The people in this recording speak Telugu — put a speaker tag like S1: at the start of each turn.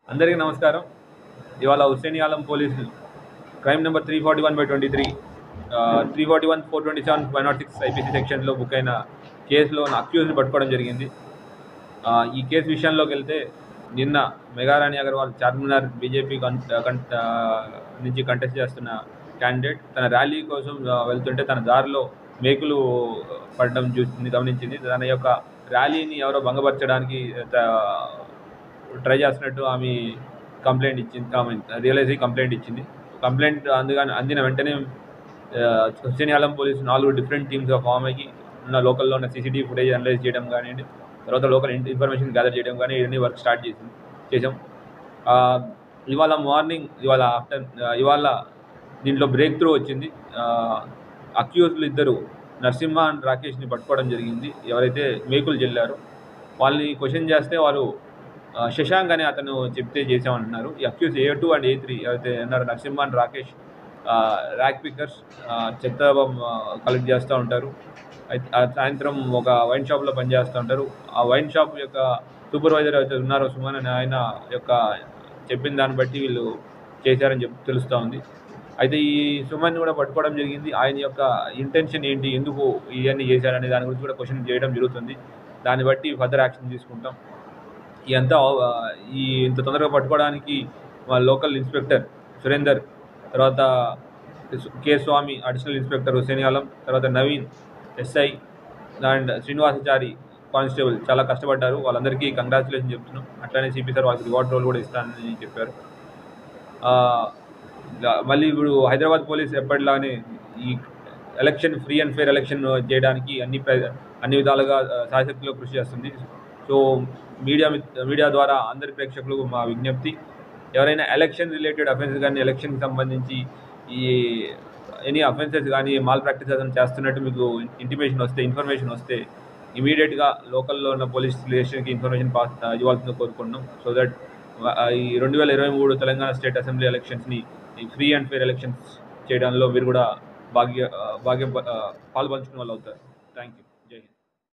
S1: అందరికీ నమస్కారం ఇవాళ హుస్సేన్ ఆలం పోలీసులు crime number three forty one by twenty three three forty one four twenty seven five nought six IPC సెక్షన్లో బుక్ అయిన కేసులో అక్యూజ్ని పట్టుకోవడం జరిగింది ఆ, ఈ కేసు విషయంలోకి వెళ్తే నిన్న మెగారాణి అగర్వాల్ చార్మినార్ బీజేపీ కన్ కన్ ఆ, నుంచి కంటెస్ట్ చేస్తున్న క్యాండిడేట్ తన ర్యాలీ కోసం ఆ, వెళ్తుంటే తన దారిలో మేకులు పడడం చూసింది గమనించింది తన యొక్క ర్యాలీని ఎవరో భంగపరచడానికి త- ట్రై చేస్తున్నట్టు ఆమె కంప్లైంట్ ఇచ్చింది ఆమె రియలైజ్ అయ్యి కంప్లైంట్ ఇచ్చింది కంప్లైంట్ అందుకని అందిన వెంటనే హుస్సేన్ ఆలం పోలీసు నాలుగు డిఫరెంట్ టీమ్స్గా ఫామ్ అయ్యి ఉన్న లోకల్లో ఉన్న సీసీటీవీ ఫుటేజ్ అనలైజ్ చేయడం కానివ్వండి తర్వాత లోకల్ ఇన్ఫర్మేషన్ గ్యాదర్ చేయడం కానీ ఇవన్నీ వర్క్ స్టార్ట్ చేసింది చేసాం ఆ, ఇవాళ మార్నింగ్ ఇవాళ ఆఫ్టర్ ఇవాళ దీంట్లో బ్రేక్ త్రూ వచ్చింది అక్యూజ్లు ఇద్దరు నరసింహ అండ్ రాకేష్ని పట్టుకోవడం జరిగింది ఎవరైతే మేకులు చెల్లారో వాళ్ళని క్వశ్చన్ చేస్తే వారు ఆ, శశాంక్ అని అతను చెప్తే చేసామంటున్నారు ఈ accused A two and A three ఎవరైతే అన్నారు Narasimha and Rakesh rag pickers చెత్త కలెక్ట్ చేస్తూ ఉంటారు అయితే ఆ సాయంత్రం ఒక వైన్ షాప్లో పనిచేస్తూ ఉంటారు ఆ వైన్ షాప్ యొక్క సూపర్వైజర్ అయితే ఉన్నారో సుమన్ అని ఆయన యొక్క చెప్పిన దాన్ని బట్టి వీళ్ళు చేశారని చెప్పి తెలుస్తూ ఉంది అయితే ఈ సుమన్ కూడా పట్టుకోవడం జరిగింది ఆయన యొక్క ఇంటెన్షన్ ఏంటి ఎందుకు ఇవన్నీ చేశారనే దాని గురించి కూడా క్వశ్చన్ చేయడం జరుగుతుంది దాన్ని బట్టి ఫర్దర్ యాక్షన్ తీసుకుంటాం ఇదంతా ఆ, ఈ ఇంత తొందరగా పట్టుకోవడానికి మా లోకల్ ఇన్స్పెక్టర్ సురేందర్ తర్వాత K Swamy additional inspector Hussain Alam తర్వాత Naveen SI and Srinivasachari constable చాలా కష్టపడ్డారు వాళ్ళందరికీ కంగ్రాచులేషన్ చెప్తున్నాం అట్లానే సిపి సార్ వాళ్ళకి రివార్డ్ రోల్ కూడా ఇస్తానని చెప్పారు ఆ, ఇలా- మళ్ళీ ఇప్పుడు హైదరాబాద్ పోలీస్ ఎప్పటిలానే ఈ election free and fair election చేయడానికి అన్ని ప్ర- అన్ని విధాలుగా ఆ, శాయశక్తిలో కృషి చేస్తుంది సో మీడియా మిత్- మీడియా ద్వారా అందరి ప్రేక్షకులకు మా విజ్ఞప్తి ఎవరైనా ఎలక్షన్ రిలేటెడ్ అఫెన్సెస్ కానీ ఎలక్షన్కి సంబంధించి ఈ ఎనీ అఫెన్సెస్ కానీ మాల్ ప్రాక్టీసెస్ అని చేస్తున్నట్టు మీకు ఇంటిమేషన్ వస్తే ఇన్ఫర్మేషన్ వస్తే ఇమీడియట్గా లోకల్లో ఉన్న పోలీస్ స్టేషన్కి ఇన్ఫర్మేషన్ పాస్ ఇవ్వాల్సిందిగా కోరుకుంటున్నాం సో దట్ ఈ రెండు వేల ఇరవై మూడు తెలంగాణ స్టేట్ అసెంబ్లీ ఎలక్షన్స్ని ఫ్రీ అండ్ ఫేర్ ఎలక్షన్స్ చేయడంలో మీరు కూడా భాగ్య భాగ్యం పాల్పంచుకున్న వాళ్ళు అవుతారు థ్యాంక్ యూ